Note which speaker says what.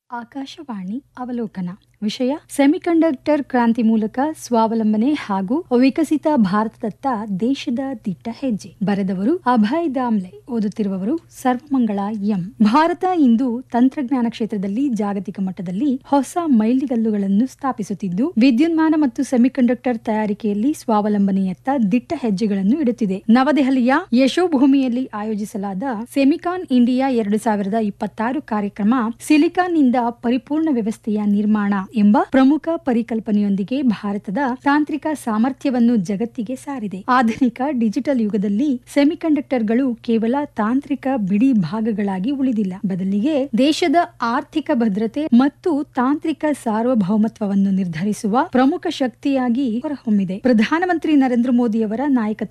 Speaker 1: ಆಕಾಶವಾಣಿ ಅವಲೋಕನ ವಿಷಯ ಸೆಮಿಕಂಡಕ್ಟರ್ ಕ್ರಾಂತಿ ಮೂಲಕ ಸ್ವಾವಲಂಬನೆ ಹಾಗೂ ವಿಕಸಿತ ಭಾರತದತ್ತ ದೇಶದ ದಿಟ್ಟ ಹೆಜ್ಜೆ ಬರೆದವರು ಅಭಯ್ ದಾಮ್ಲೆ ಓದುತ್ತಿರುವವರು ಸರ್ವಮಂಗಳ ಎಂ ಭಾರತ ಇಂದು ತಂತ್ರಜ್ಞಾನ ಕ್ಷೇತ್ರದಲ್ಲಿ ಜಾಗತಿಕ ಮಟ್ಟದಲ್ಲಿ ಹೊಸ ಮೈಲಿಗಲ್ಲುಗಳನ್ನು ಸ್ಥಾಪಿಸುತ್ತಿದ್ದು ವಿದ್ಯುನ್ಮಾನ ಮತ್ತು ಸೆಮಿಕಂಡಕ್ಟರ್ ತಯಾರಿಕೆಯಲ್ಲಿ ಸ್ವಾವಲಂಬನೆಯತ್ತ ದಿಟ್ಟ ಹೆಜ್ಜೆಗಳನ್ನು ಇಡುತ್ತಿದೆ ನವದೆಹಲಿಯ ಯಶೋಭೂಮಿಯಲ್ಲಿ ಆಯೋಜಿಸಲಾದ ಸೆಮಿಕಾನ್ ಇಂಡಿಯಾ ಎರಡು ಸಾವಿರದ ಇಪ್ಪತ್ತಾರು ಕಾರ್ಯಕ್ರಮ ಸಿಲಿಕಾನ್ ನಿಂದ ಪರಿಪೂರ್ಣ ವ್ಯವಸ್ಥೆಯ ನಿರ್ಮಾಣ ಎಂಬ ಪ್ರಮುಖ ಪರಿಕಲ್ಪನೆಯೊಂದಿಗೆ ಭಾರತದ ತಾಂತ್ರಿಕ ಸಾಮರ್ಥ್ಯವನ್ನು ಜಗತ್ತಿಗೆ ಸಾರಿದೆ ಆಧುನಿಕ ಡಿಜಿಟಲ್ ಯುಗದಲ್ಲಿ ಸೆಮಿಕಂಡಕ್ಟರ್ಗಳು ಕೇವಲ ತಾಂತ್ರಿಕ ಬಿಡಿ ಭಾಗಗಳಾಗಿ ಉಳಿದಿಲ್ಲ ಬದಲಿಗೆ ದೇಶದ ಆರ್ಥಿಕ ಭದ್ರತೆ ಮತ್ತು ತಾಂತ್ರಿಕ ಸಾರ್ವಭೌಮತ್ವವನ್ನು ನಿರ್ಧರಿಸುವ ಪ್ರಮುಖ ಶಕ್ತಿಯಾಗಿ ಹೊರಹೊಮ್ಮಿದೆ ಪ್ರಧಾನಮಂತ್ರಿ ನರೇಂದ್ರ ಮೋದಿಯವರ ನಾಯಕತ್ವ